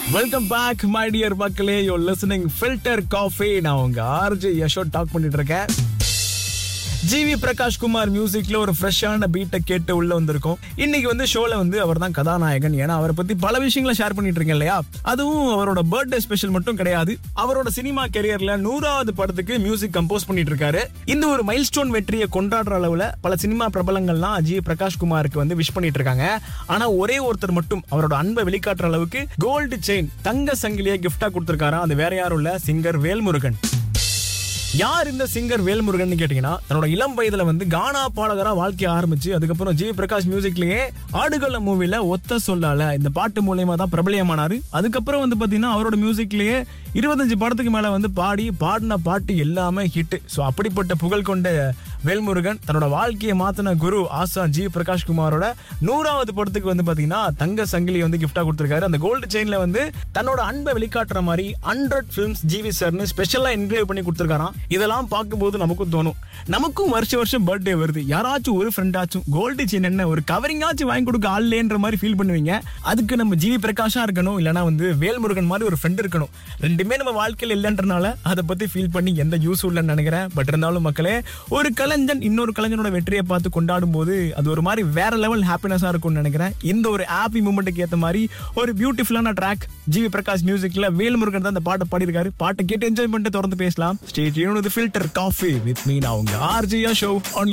welcome back my dear மக்களே யோ listening filter coffee நான் உங்க ஆர்ஜே யஷோ டாக் பண்ணிட்டு இருக்கேன் ஜிவி பிரகாஷ் குமார் மியூசிக்ல ஒரு ஃப்ரெஷ்ஷான பீட்டை கேட்டு உள்ள வந்திருக்கோம் இன்னைக்கு வந்து ஷோல வந்து அவர் தான் கதாநாயகன் ஏன்னா அவரை பத்தி பல விஷயங்களை ஷேர் பண்ணிட்டு இருக்கேன் இல்லையா அதுவும் அவரோட பர்த்டே ஸ்பெஷல் மட்டும் கிடையாது அவரோட சினிமா கெரியர்ல நூறாவது படத்துக்கு மியூசிக் கம்போஸ் பண்ணிட்டு இருக்காரு இந்த ஒரு மைல்ஸ்டோன் வெற்றியை கொண்டாடுற அளவுல பல சினிமா பிரபலங்கள்லாம் ஜி பிரகாஷ் குமாருக்கு வந்து விஷ் பண்ணிட்டு இருக்காங்க ஆனா ஒரே ஒருத்தர் மட்டும் அவரோட அன்பை வெளிக்காட்டுற அளவுக்கு கோல்டு செயின் தங்க சங்கிலியை கிஃப்டா கொடுத்திருக்காராம் அது வேற யாரும் இல்ல சிங்கர் வேல்முருகன் யார் இந்த சிங்கர் வேல்முருகன் கேட்டீங்கன்னா தன்னோட இளம் வயதுல வந்து கானா பாடகரா வாழ்க்கைய ஆரம்பிச்சு அதுக்கப்புறம் ஜி பிரகாஷ் மியூசிக்லயே ஆடுகள மூவில ஒத்த சொல்லால இந்த பாட்டு மூலியமா தான் பிரபலியமானாரு அதுக்கப்புறம் வந்து பாத்தீங்கன்னா அவரோட மியூசிக்லயே இருபத்தஞ்சு படத்துக்கு மேல வந்து பாடி பாடின பாட்டு எல்லாமே ஹிட் ஸோ அப்படிப்பட்ட புகழ் கொண்ட வேல்முருகன் தன்னோட வாழ்க்கையை மாத்தின குரு ஆசா ஜி பிரகாஷ் குமாரோட நூறாவது படத்துக்கு வந்து பாத்தீங்கன்னா தங்க சங்கிலி வந்து கிஃப்டா கொடுத்திருக்காரு அந்த கோல்டு செயின்ல வந்து தன்னோட அன்பை வெளிக்காட்டுற மாதிரி ஹண்ட்ரட் ஃபிலிம்ஸ் ஜிவி சார்னு ஸ்பெஷலா என்கிரேவ் பண்ணி கொடுத்திருக்காராம் இதெல்லாம் பார்க்கும்போது நமக்கும் தோணும் நமக்கும் வருஷம் வருஷம் பர்த்டே வருது யாராச்சும் ஒரு ஃப்ரெண்டாச்சும் கோல்டு செயின் என்ன ஒரு கவரிங்காச்சும் வாங்கி கொடுக்க ஆள்லேன்ற மாதிரி ஃபீல் பண்ணுவீங்க அதுக்கு நம்ம ஜிவி பிரகாஷா இருக்கணும் இல்லனா வந்து வேல்முருகன் மாதிரி ஒரு ஃப்ரெண்ட் இருக்கணும் ரெண்டுமே நம்ம வாழ்க்கையில் இல்லைன்றனால அதை பத்தி ஃபீல் பண்ணி எந்த யூஸ் இல்லைன்னு நினைக்கிறேன் பட் இருந்தாலும் மக்களே ஒரு கலைஞன் இன்னொரு கலைஞனோட வெற்றியை பார்த்து கொண்டாடும் போது அது ஒரு மாதிரி வேற லெவல் ஹாப்பினஸா இருக்கும்னு நினைக்கிறேன் இந்த ஒரு ஹாப்பி மூமெண்ட்டுக்கு ஏற்ற மாதிரி ஒரு பியூட்டிஃபுல்லான ட்ராக் ஜிவி பிரகாஷ் மியூசிக்ல வேல்முருகன் தான் அந்த பாட்டை பாடியிருக்காரு பாட்டை கேட்டு என்ஜாய் பண்ணிட்டு தொடர்ந்து பேசலாம் ஸ்டேட் யூன் ஃபில்டர் காஃபி வித் மீ நான் உங்க ஆர்ஜியா ஷோ ஆன்